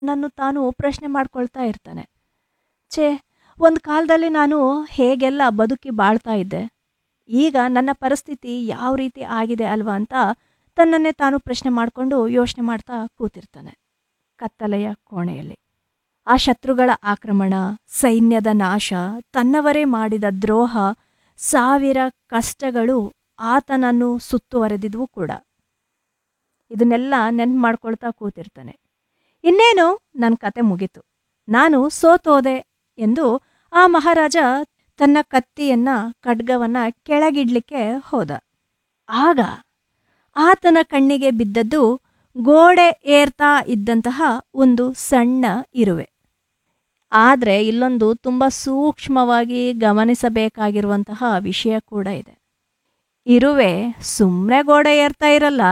ನನ್ನು ತಾನು ಪ್ರಶ್ನೆ ಮಾಡ್ಕೊಳ್ತಾ ಇರ್ತಾನೆ ಛೇ ಒಂದು ಕಾಲದಲ್ಲಿ ನಾನು ಹೇಗೆಲ್ಲ ಬದುಕಿ ಬಾಳ್ತಾ ಇದ್ದೆ ಈಗ ನನ್ನ ಪರಿಸ್ಥಿತಿ ಯಾವ ರೀತಿ ಆಗಿದೆ ಅಲ್ವಾ ಅಂತ ತನ್ನನ್ನೇ ತಾನು ಪ್ರಶ್ನೆ ಮಾಡಿಕೊಂಡು ಯೋಚನೆ ಮಾಡ್ತಾ ಕೂತಿರ್ತಾನೆ ಕತ್ತಲೆಯ ಕೋಣೆಯಲ್ಲಿ ಆ ಶತ್ರುಗಳ ಆಕ್ರಮಣ ಸೈನ್ಯದ ನಾಶ ತನ್ನವರೇ ಮಾಡಿದ ದ್ರೋಹ ಸಾವಿರ ಕಷ್ಟಗಳು ಆತನನ್ನು ಸುತ್ತುವರೆದಿದ್ವು ಕೂಡ ಇದನ್ನೆಲ್ಲ ನೆನ್ಪು ಮಾಡ್ಕೊಳ್ತಾ ಕೂತಿರ್ತಾನೆ ಇನ್ನೇನು ನನ್ನ ಕತೆ ಮುಗೀತು ನಾನು ಸೋತೋದೆ ಎಂದು ಆ ಮಹಾರಾಜ ತನ್ನ ಕತ್ತಿಯನ್ನ ಖಡ್ಗವನ್ನ ಕೆಳಗಿಡ್ಲಿಕ್ಕೆ ಹೋದ ಆಗ ಆತನ ಕಣ್ಣಿಗೆ ಬಿದ್ದದ್ದು ಗೋಡೆ ಏರ್ತಾ ಇದ್ದಂತಹ ಒಂದು ಸಣ್ಣ ಇರುವೆ ಆದರೆ ಇಲ್ಲೊಂದು ತುಂಬ ಸೂಕ್ಷ್ಮವಾಗಿ ಗಮನಿಸಬೇಕಾಗಿರುವಂತಹ ವಿಷಯ ಕೂಡ ಇದೆ ಇರುವೆ ಸುಮ್ಮನೆ ಗೋಡೆ ಏರ್ತಾ ಇರಲ್ಲ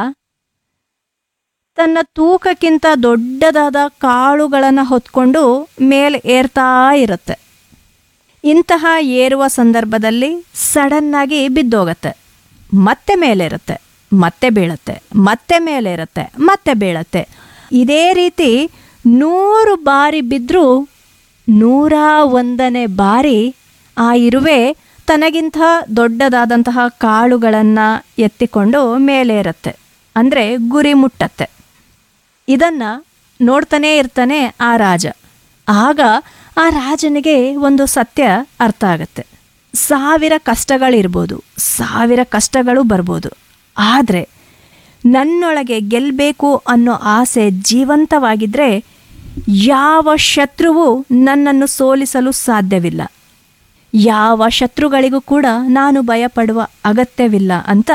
ತನ್ನ ತೂಕಕ್ಕಿಂತ ದೊಡ್ಡದಾದ ಕಾಳುಗಳನ್ನು ಹೊತ್ಕೊಂಡು ಮೇಲೆ ಏರ್ತಾ ಇರುತ್ತೆ ಇಂತಹ ಏರುವ ಸಂದರ್ಭದಲ್ಲಿ ಸಡನ್ನಾಗಿ ಬಿದ್ದೋಗತ್ತೆ ಮತ್ತೆ ಮೇಲೇರುತ್ತೆ ಮತ್ತೆ ಬೀಳತ್ತೆ ಮತ್ತೆ ಮೇಲೆ ಇರುತ್ತೆ ಮತ್ತೆ ಬೀಳತ್ತೆ ಇದೇ ರೀತಿ ನೂರು ಬಾರಿ ಬಿದ್ದರೂ ನೂರ ಒಂದನೇ ಬಾರಿ ಆ ಇರುವೆ ತನಗಿಂತ ದೊಡ್ಡದಾದಂತಹ ಕಾಳುಗಳನ್ನು ಎತ್ತಿಕೊಂಡು ಮೇಲೇರುತ್ತೆ ಅಂದರೆ ಗುರಿ ಮುಟ್ಟತ್ತೆ ಇದನ್ನು ನೋಡ್ತಾನೇ ಇರ್ತಾನೆ ಆ ರಾಜ ಆಗ ಆ ರಾಜನಿಗೆ ಒಂದು ಸತ್ಯ ಅರ್ಥ ಆಗತ್ತೆ ಸಾವಿರ ಕಷ್ಟಗಳಿರ್ಬೋದು ಸಾವಿರ ಕಷ್ಟಗಳು ಬರ್ಬೋದು ಆದರೆ ನನ್ನೊಳಗೆ ಗೆಲ್ಲಬೇಕು ಅನ್ನೋ ಆಸೆ ಜೀವಂತವಾಗಿದ್ದರೆ ಯಾವ ಶತ್ರುವು ನನ್ನನ್ನು ಸೋಲಿಸಲು ಸಾಧ್ಯವಿಲ್ಲ ಯಾವ ಶತ್ರುಗಳಿಗೂ ಕೂಡ ನಾನು ಭಯಪಡುವ ಅಗತ್ಯವಿಲ್ಲ ಅಂತ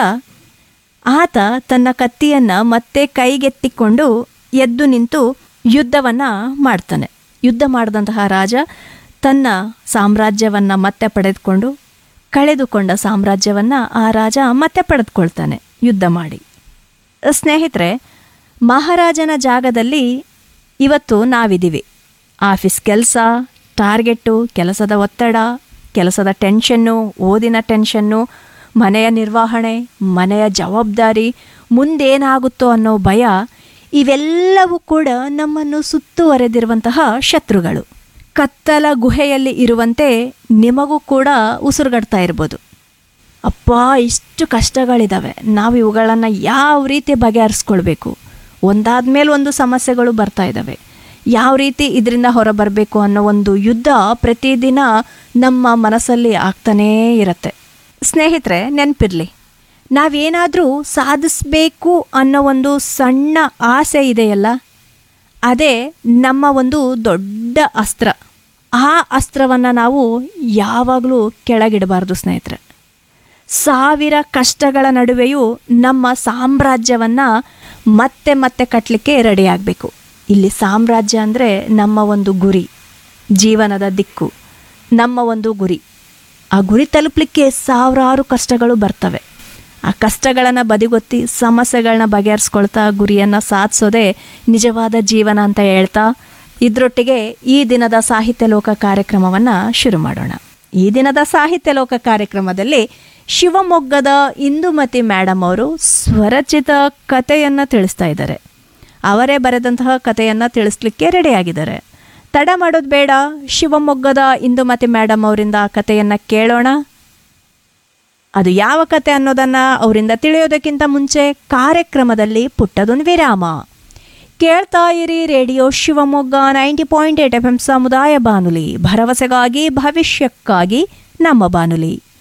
ಆತ ತನ್ನ ಕತ್ತಿಯನ್ನು ಮತ್ತೆ ಕೈಗೆತ್ತಿಕೊಂಡು ಎದ್ದು ನಿಂತು ಯುದ್ಧವನ್ನು ಮಾಡ್ತಾನೆ ಯುದ್ಧ ಮಾಡಿದಂತಹ ರಾಜ ತನ್ನ ಸಾಮ್ರಾಜ್ಯವನ್ನು ಮತ್ತೆ ಪಡೆದುಕೊಂಡು ಕಳೆದುಕೊಂಡ ಸಾಮ್ರಾಜ್ಯವನ್ನು ಆ ರಾಜ ಮತ್ತೆ ಪಡೆದುಕೊಳ್ತಾನೆ ಯುದ್ಧ ಮಾಡಿ ಸ್ನೇಹಿತರೆ ಮಹಾರಾಜನ ಜಾಗದಲ್ಲಿ ಇವತ್ತು ನಾವಿದ್ದೀವಿ ಆಫೀಸ್ ಕೆಲಸ ಟಾರ್ಗೆಟ್ಟು ಕೆಲಸದ ಒತ್ತಡ ಕೆಲಸದ ಟೆನ್ಷನ್ನು ಓದಿನ ಟೆನ್ಷನ್ನು ಮನೆಯ ನಿರ್ವಹಣೆ ಮನೆಯ ಜವಾಬ್ದಾರಿ ಮುಂದೇನಾಗುತ್ತೋ ಅನ್ನೋ ಭಯ ಇವೆಲ್ಲವೂ ಕೂಡ ನಮ್ಮನ್ನು ಸುತ್ತುವರೆದಿರುವಂತಹ ಶತ್ರುಗಳು ಕತ್ತಲ ಗುಹೆಯಲ್ಲಿ ಇರುವಂತೆ ನಿಮಗೂ ಕೂಡ ಉಸಿರುಗಡ್ತಾ ಇರ್ಬೋದು ಅಪ್ಪ ಇಷ್ಟು ಕಷ್ಟಗಳಿದ್ದಾವೆ ನಾವು ಇವುಗಳನ್ನು ಯಾವ ರೀತಿ ಬಗೆಹರಿಸ್ಕೊಳ್ಬೇಕು ಒಂದಾದ ಮೇಲೆ ಒಂದು ಸಮಸ್ಯೆಗಳು ಬರ್ತಾ ಇದ್ದಾವೆ ಯಾವ ರೀತಿ ಇದರಿಂದ ಹೊರಬರಬೇಕು ಅನ್ನೋ ಒಂದು ಯುದ್ಧ ಪ್ರತಿದಿನ ನಮ್ಮ ಮನಸ್ಸಲ್ಲಿ ಆಗ್ತಾನೇ ಇರುತ್ತೆ ಸ್ನೇಹಿತರೆ ನೆನಪಿರಲಿ ನಾವೇನಾದರೂ ಸಾಧಿಸಬೇಕು ಅನ್ನೋ ಒಂದು ಸಣ್ಣ ಆಸೆ ಇದೆಯಲ್ಲ ಅದೇ ನಮ್ಮ ಒಂದು ದೊಡ್ಡ ಅಸ್ತ್ರ ಆ ಅಸ್ತ್ರವನ್ನು ನಾವು ಯಾವಾಗಲೂ ಕೆಳಗಿಡಬಾರ್ದು ಸ್ನೇಹಿತರೆ ಸಾವಿರ ಕಷ್ಟಗಳ ನಡುವೆಯೂ ನಮ್ಮ ಸಾಮ್ರಾಜ್ಯವನ್ನು ಮತ್ತೆ ಮತ್ತೆ ಕಟ್ಟಲಿಕ್ಕೆ ರೆಡಿಯಾಗಬೇಕು ಇಲ್ಲಿ ಸಾಮ್ರಾಜ್ಯ ಅಂದರೆ ನಮ್ಮ ಒಂದು ಗುರಿ ಜೀವನದ ದಿಕ್ಕು ನಮ್ಮ ಒಂದು ಗುರಿ ಆ ಗುರಿ ತಲುಪಲಿಕ್ಕೆ ಸಾವಿರಾರು ಕಷ್ಟಗಳು ಬರ್ತವೆ ಆ ಕಷ್ಟಗಳನ್ನು ಬದಿಗೊತ್ತಿ ಸಮಸ್ಯೆಗಳನ್ನ ಬಗೆಹರಿಸ್ಕೊಳ್ತಾ ಗುರಿಯನ್ನು ಸಾಧಿಸೋದೇ ನಿಜವಾದ ಜೀವನ ಅಂತ ಹೇಳ್ತಾ ಇದರೊಟ್ಟಿಗೆ ಈ ದಿನದ ಸಾಹಿತ್ಯ ಲೋಕ ಕಾರ್ಯಕ್ರಮವನ್ನು ಶುರು ಮಾಡೋಣ ಈ ದಿನದ ಸಾಹಿತ್ಯ ಲೋಕ ಕಾರ್ಯಕ್ರಮದಲ್ಲಿ ಶಿವಮೊಗ್ಗದ ಇಂದುಮತಿ ಮೇಡಮ್ ಅವರು ಸ್ವರಚಿತ ಕಥೆಯನ್ನು ತಿಳಿಸ್ತಾ ಇದ್ದಾರೆ ಅವರೇ ಬರೆದಂತಹ ಕಥೆಯನ್ನು ತಿಳಿಸ್ಲಿಕ್ಕೆ ರೆಡಿಯಾಗಿದ್ದಾರೆ ತಡ ಮಾಡೋದು ಬೇಡ ಶಿವಮೊಗ್ಗದ ಇಂದುಮತಿ ಮೇಡಮ್ ಅವರಿಂದ ಕಥೆಯನ್ನು ಕೇಳೋಣ ಅದು ಯಾವ ಕತೆ ಅನ್ನೋದನ್ನು ಅವರಿಂದ ತಿಳಿಯೋದಕ್ಕಿಂತ ಮುಂಚೆ ಕಾರ್ಯಕ್ರಮದಲ್ಲಿ ಪುಟ್ಟದೊಂದು ವಿರಾಮ ಕೇಳ್ತಾ ಇರಿ radio Shivamogga ninety point eight F M ಸಮುದಾಯ ಬಾನುಲಿ ಭರವಸೆಗಾಗಿ ಭವಿಷ್ಯಕ್ಕಾಗಿ ನಮ್ಮ ಬಾನುಲಿ